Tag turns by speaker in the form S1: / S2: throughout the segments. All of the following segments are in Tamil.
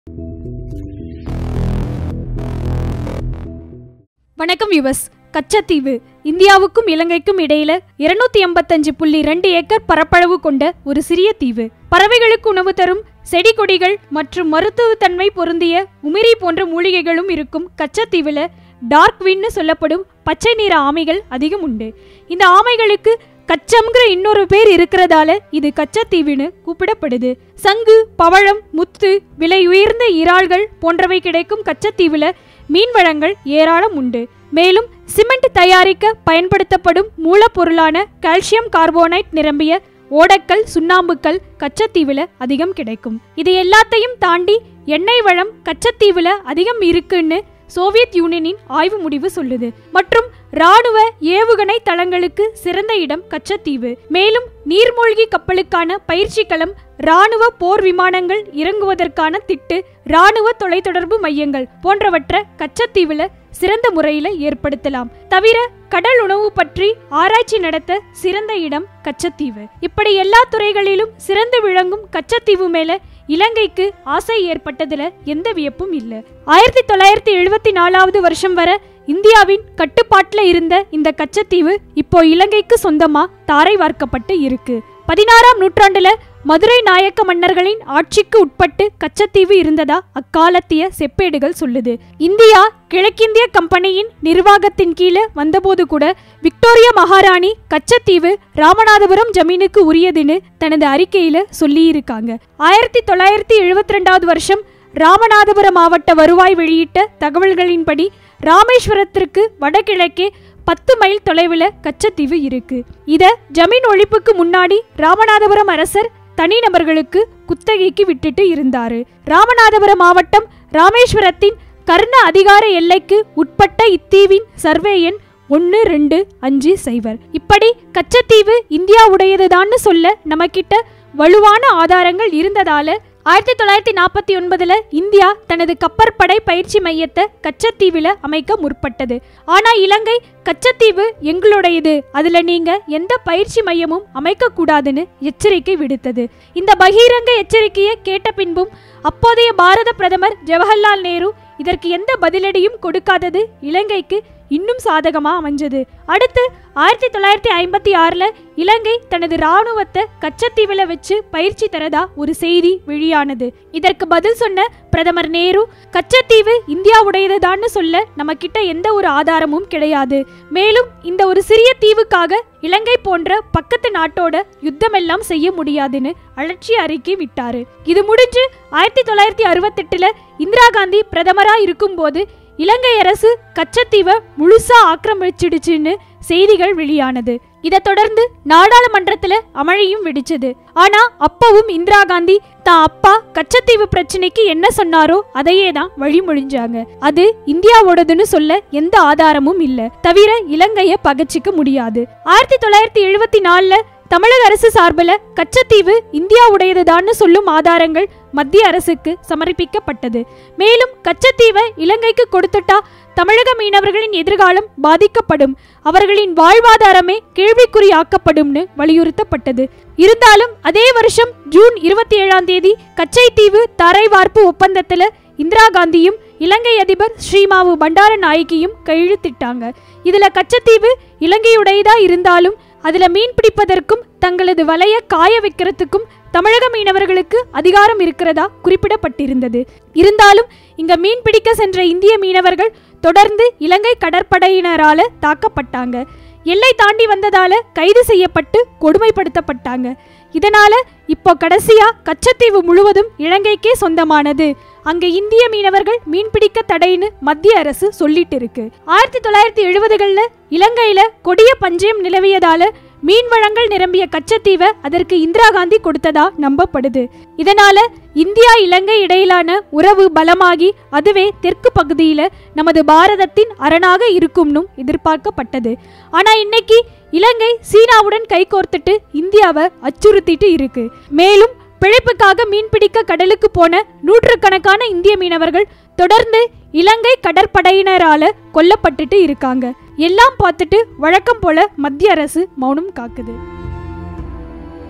S1: வணக்கம் யுவஸ் கச்சத்தீவு இந்தியாவுக்கும் இலங்கைக்கும் இடையில இருநூத்தி எண்பத்தஞ்சு புள்ளி ரெண்டு ஏக்கர் பரப்பளவு கொண்ட ஒரு சிறிய தீவு பறவைகளுக்கு உணவு தரும் செடி கொடிகள் மற்றும் மருத்துவத்தன்மை பொருந்திய உமிரி போன்ற மூலிகைகளும் இருக்கும் கச்சத்தீவுல டார்க் வின்னு சொல்லப்படும் பச்சை நிற ஆமைகள் அதிகம் உண்டு இந்த ஆமைகளுக்கு கச்சம்ங்கிற இன்னொரு பேர் இருக்கிறதால இது கச்சத்தீவுன்னு கூப்பிடப்படுது சங்கு பவழம் முத்து விலை உயர்ந்த இறால்கள் போன்றவை கிடைக்கும் கச்சத்தீவுல மீன் வளங்கள் ஏராளம் உண்டு மேலும் சிமெண்ட் தயாரிக்க பயன்படுத்தப்படும் மூலப்பொருளான கால்சியம் கார்போனைட் நிரம்பிய ஓடக்கல் சுண்ணாம்புக்கல் கச்சத்தீவுல அதிகம் கிடைக்கும் இது எல்லாத்தையும் தாண்டி எண்ணெய் வளம் கச்சத்தீவுல அதிகம் இருக்குன்னு சோவியத் யூனியனின் ஆய்வு முடிவு சொல்லுது மற்றும் ராணுவ ஏவுகணை தளங்களுக்கு சிறந்த இடம் கச்சத்தீவு மேலும் நீர்மூழ்கி கப்பலுக்கான பயிற்சி களம் ராணுவ போர் விமானங்கள் இறங்குவதற்கான திட்டு ராணுவ தொலைத்தொடர்பு மையங்கள் போன்றவற்றை கச்சத்தீவுல சிறந்த முறையில ஏற்படுத்தலாம் தவிர கடல் உணவு பற்றி ஆராய்ச்சி நடத்த சிறந்த இடம் கச்சத்தீவு இப்படி எல்லா துறைகளிலும் சிறந்து விளங்கும் கச்சத்தீவு மேல இலங்கைக்கு ஆசை ஏற்பட்டதுல எந்த வியப்பும் இல்ல ஆயிரத்தி தொள்ளாயிரத்தி எழுபத்தி நாலாவது வருஷம் வரை இந்தியாவின் கட்டுப்பாட்டுல இருந்த இந்த கச்சத்தீவு இப்போ இலங்கைக்கு சொந்தமா தாரை வார்க்கப்பட்டு இருக்கு பதினாறாம் நூற்றாண்டுல மதுரை நாயக்க மன்னர்களின் ஆட்சிக்கு உட்பட்டு கச்சத்தீவு இருந்ததா அக்காலத்திய செப்பேடுகள் சொல்லுது இந்தியா கிழக்கிந்திய கம்பெனியின் நிர்வாகத்தின் கீழே வந்தபோது கூட விக்டோரியா மகாராணி கச்சத்தீவு ராமநாதபுரம் ஜமீனுக்கு உரியதுன்னு தனது அறிக்கையில சொல்லியிருக்காங்க ஆயிரத்தி தொள்ளாயிரத்தி எழுபத்தி ரெண்டாவது வருஷம் ராமநாதபுரம் மாவட்ட வருவாய் வெளியிட்ட தகவல்களின்படி ராமேஸ்வரத்திற்கு வடகிழக்கே பத்து மைல் தொலைவில் கச்சத்தீவு இருக்கு இத ஜமீன் ஒழிப்புக்கு முன்னாடி ராமநாதபுரம் அரசர் தனிநபர்களுக்கு குத்தகைக்கு விட்டுட்டு இருந்தாரு ராமநாதபுரம் மாவட்டம் ராமேஸ்வரத்தின் கர்ண அதிகார எல்லைக்கு உட்பட்ட இத்தீவின் சர்வே எண் ஒன்று ரெண்டு அஞ்சு சைவர் இப்படி கச்சத்தீவு இந்தியாவுடையதுதான்னு சொல்ல நமக்கிட்ட வலுவான ஆதாரங்கள் இருந்ததால ஆயிரத்தி தொள்ளாயிரத்தி நாற்பத்தி ஒன்பதுல இந்தியா தனது கப்பற்படை பயிற்சி மையத்தை கச்சத்தீவுல அமைக்க முற்பட்டது ஆனா இலங்கை கச்சத்தீவு எங்களுடையது அதுல நீங்க எந்த பயிற்சி மையமும் அமைக்க கூடாதுன்னு எச்சரிக்கை விடுத்தது இந்த பகிரங்க எச்சரிக்கையை கேட்ட பின்பும் அப்போதைய பாரத பிரதமர் ஜவஹர்லால் நேரு இதற்கு எந்த பதிலடியும் கொடுக்காதது இலங்கைக்கு இன்னும் சாதகமா அமைஞ்சது அடுத்து ஆயிரத்தி தொள்ளாயிரத்தி ஐம்பத்தி ஆறுல இலங்கை தனது ராணுவத்தை கச்சத்தீவுல வச்சு பயிற்சி தரதா ஒரு செய்தி வெளியானது இதற்கு பதில் சொன்ன பிரதமர் நேரு கச்சத்தீவு இந்தியாவுடையதுதான்னு சொல்ல நம்ம கிட்ட எந்த ஒரு ஆதாரமும் கிடையாது மேலும் இந்த ஒரு சிறிய தீவுக்காக இலங்கை போன்ற பக்கத்து நாட்டோட யுத்தமெல்லாம் செய்ய முடியாதுன்னு அலட்சிய அறிக்கை விட்டாரு இது முடிஞ்சு ஆயிரத்தி தொள்ளாயிரத்தி அறுபத்தெட்டுல இந்திரா காந்தி பிரதமரா இருக்கும்போது இலங்கை அரசு கச்சத்தீவை முழுசா ஆக்கிரமிச்சிடுச்சுன்னு செய்திகள் வெளியானது இதை தொடர்ந்து நாடாளுமன்றத்துல அமளியும் வெடிச்சது ஆனா அப்பவும் இந்திரா காந்தி தான் அப்பா கச்சத்தீவு பிரச்சனைக்கு என்ன சொன்னாரோ அதையே தான் வழிமொழிஞ்சாங்க அது இந்தியாவோடதுன்னு சொல்ல எந்த ஆதாரமும் இல்ல தவிர இலங்கைய பகச்சிக்க முடியாது ஆயிரத்தி தொள்ளாயிரத்தி எழுபத்தி நாலுல தமிழக அரசு சார்பில் கச்சத்தீவு இந்தியாவுடையதுதான்னு சொல்லும் ஆதாரங்கள் மத்திய அரசுக்கு சமர்ப்பிக்கப்பட்டது மேலும் கச்சத்தீவை இலங்கைக்கு கொடுத்துட்டா தமிழக மீனவர்களின் எதிர்காலம் பாதிக்கப்படும் அவர்களின் வாழ்வாதாரமே கேள்விக்குறியாக்கப்படும்னு வலியுறுத்தப்பட்டது இருந்தாலும் அதே வருஷம் ஜூன் இருபத்தி ஏழாம் தேதி கச்சைத்தீவு தரை வார்ப்பு ஒப்பந்தத்துல இந்திரா காந்தியும் இலங்கை அதிபர் ஸ்ரீமாவு பண்டார நாயகியும் கையெழுத்திட்டாங்க இதுல கச்சத்தீவு இலங்கையுடையதா இருந்தாலும் அதுல மீன் பிடிப்பதற்கும் தங்களது வலைய காய வைக்கிறதுக்கும் தமிழக மீனவர்களுக்கு அதிகாரம் இருக்கிறதா குறிப்பிடப்பட்டிருந்தது இருந்தாலும் இங்க மீன் பிடிக்க சென்ற இந்திய மீனவர்கள் தொடர்ந்து இலங்கை கடற்படையினரால தாக்கப்பட்டாங்க எல்லை தாண்டி வந்ததால கைது செய்யப்பட்டு கொடுமைப்படுத்தப்பட்டாங்க இதனால இப்போ கடைசியா கச்சத்தீவு முழுவதும் இலங்கைக்கே சொந்தமானது அங்க இந்திய மீனவர்கள் மீன்பிடிக்க தடைன்னு மத்திய அரசு சொல்லிட்டு இருக்கு ஆயிரத்தி தொள்ளாயிரத்தி எழுபதுகள்ல இலங்கையில கொடிய பஞ்சயம் நிலவியதால மீன் வளங்கள் நிரம்பிய கச்சத்தீவை அதற்கு இந்திரா காந்தி கொடுத்ததா நம்பப்படுது இதனால இந்தியா இலங்கை இடையிலான உறவு பலமாகி அதுவே தெற்கு பகுதியில நமது பாரதத்தின் அரணாக இருக்கும்னும் எதிர்பார்க்கப்பட்டது ஆனா இன்னைக்கு இலங்கை சீனாவுடன் கைகோர்த்துட்டு இந்தியாவை அச்சுறுத்திட்டு இருக்கு மேலும் பிழைப்புக்காக மீன்பிடிக்க கடலுக்கு போன நூற்றுக்கணக்கான இந்திய மீனவர்கள் தொடர்ந்து இலங்கை கடற்படையினரால கொல்லப்பட்டுட்டு இருக்காங்க எல்லாம் பார்த்துட்டு வழக்கம் போல மத்திய அரசு மௌனம் காக்குது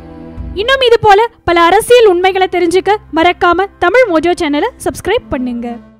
S1: இன்னும் இது போல பல அரசியல் உண்மைகளை தெரிஞ்சுக்க மறக்காம தமிழ் மோஜோ சேனலை சப்ஸ்கிரைப் பண்ணுங்க